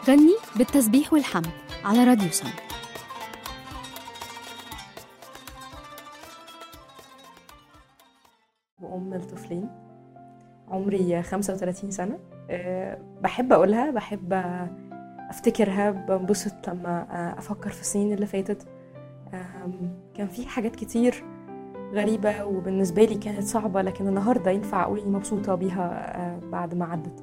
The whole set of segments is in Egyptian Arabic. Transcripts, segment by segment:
غني بالتسبيح والحمد على راديو سم وأم لطفلين عمري 35 سنة أه، بحب أقولها بحب أفتكرها بنبسط لما أفكر في السنين اللي فاتت أم، كان في حاجات كتير غريبة وبالنسبة لي كانت صعبة لكن النهاردة ينفع أقول إني مبسوطة بيها أه، بعد ما عدت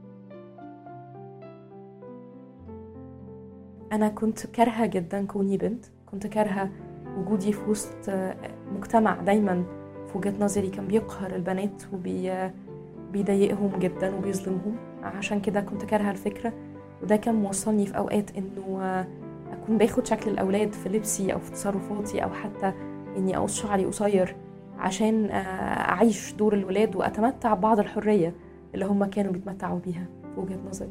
أنا كنت كارهة جدا كوني بنت كنت كارهة وجودي في وسط أه، مجتمع دايما في وجهة نظري كان بيقهر البنات وبي بيضايقهم جدا وبيظلمهم عشان كده كنت كارهة الفكرة وده كان موصلني في أوقات إنه آه، أكون باخد شكل الأولاد في لبسي أو في تصرفاتي أو حتى إني أقص شعري قصير عشان آه، أعيش دور الولاد وأتمتع ببعض الحرية اللي هم كانوا بيتمتعوا بيها في وجهة نظري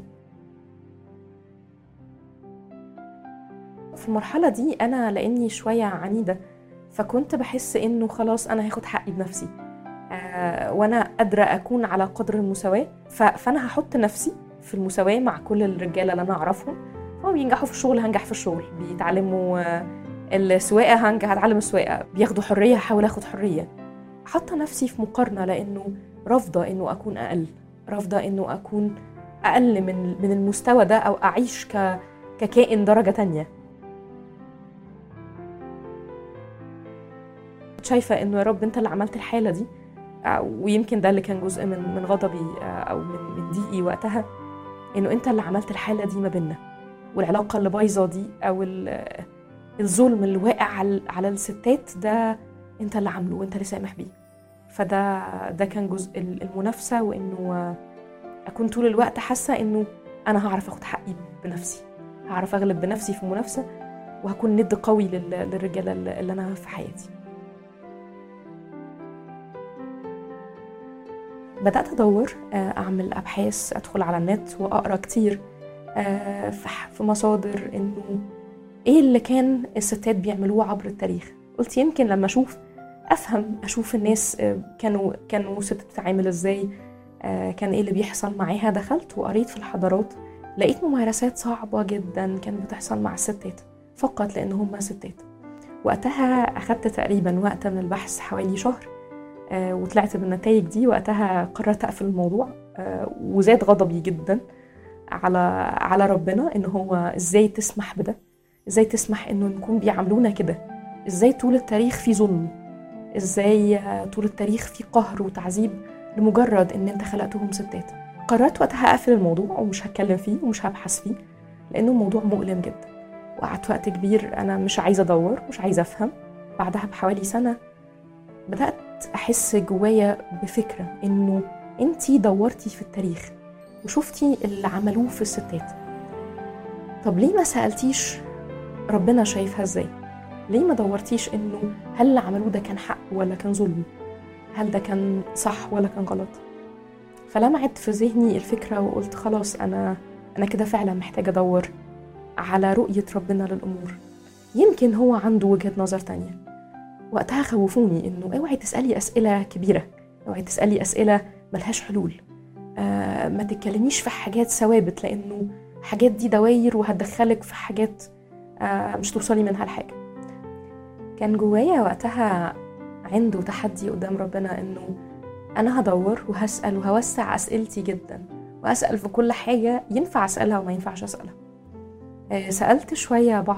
في المرحلة دي أنا لأني شوية عنيدة فكنت بحس إنه خلاص أنا هاخد حقي بنفسي آه، وأنا قادرة أكون على قدر المساواة ف- فأنا هحط نفسي في المساواة مع كل الرجالة اللي أنا أعرفهم هم بينجحوا في الشغل هنجح في الشغل بيتعلموا آه، السواقة هنجح هتعلم السواقة بياخدوا حرية هحاول أخد حرية حاطة نفسي في مقارنة لأنه رافضة إنه أكون أقل رافضة إنه أكون أقل من من المستوى ده أو أعيش ك ككائن درجة تانية شايفة إنه يا رب أنت اللي عملت الحالة دي آه، ويمكن ده اللي كان جزء من من غضبي آه، أو من من ضيقي وقتها إنه أنت اللي عملت الحالة دي ما بيننا والعلاقة اللي بايظة دي أو ال- الظلم اللي واقع على على الستات ده أنت اللي عامله وأنت اللي سامح بيه فده ده كان جزء ال- المنافسة وإنه آه، أكون طول الوقت حاسة إنه أنا هعرف أخد حقي بنفسي هعرف أغلب بنفسي في المنافسة وهكون ند قوي لل- للرجالة اللي اللي أنا في حياتي بدأت أدور آه، أعمل أبحاث أدخل على النت وأقرأ كتير آه، في ح- في مصادر إنه إيه اللي كان الستات بيعملوه عبر التاريخ قلت يمكن لما أشوف أفهم أشوف الناس آه، كانوا كانوا ست بتتعامل إزاي آه، كان إيه اللي بيحصل معاها دخلت وقريت في الحضارات لقيت ممارسات صعبة جدا كانت بتحصل مع الستات فقط لأن هم ستات وقتها أخدت تقريبا وقت من البحث حوالي شهر آه، وطلعت بالنتائج دي وقتها قررت اقفل الموضوع آه، وزاد غضبي جدا على على ربنا ان هو ازاي تسمح بده ازاي تسمح انه نكون بيعاملونا كده ازاي طول التاريخ في ظلم ازاي آه، طول التاريخ في قهر وتعذيب لمجرد ان انت خلقتهم ستات قررت وقتها اقفل الموضوع ومش هتكلم فيه ومش هبحث فيه لانه موضوع مؤلم جدا وقعدت وقت كبير انا مش عايزه ادور مش عايزه افهم بعدها بحوالي سنه بدات احس جوايا بفكره انه انتي دورتي في التاريخ وشفتي اللي عملوه في الستات طب ليه ما سالتيش ربنا شايفها ازاي ليه ما دورتيش انه هل اللي عملوه ده كان حق ولا كان ظلم هل ده كان صح ولا كان غلط فلمعت في ذهني الفكره وقلت خلاص انا انا كده فعلا محتاجه ادور على رؤيه ربنا للامور يمكن هو عنده وجهه نظر تانية وقتها خوفوني انه اوعي تسالي اسئله كبيره اوعي تسالي اسئله ملهاش حلول آه ما تتكلميش في حاجات ثوابت لانه حاجات دي دواير وهتدخلك في حاجات آه مش توصلي منها لحاجه كان جوايا وقتها عنده تحدي قدام ربنا انه انا هدور وهسال وهوسع اسئلتي جدا واسال في كل حاجه ينفع اسالها وما ينفعش اسالها آه سالت شويه بعض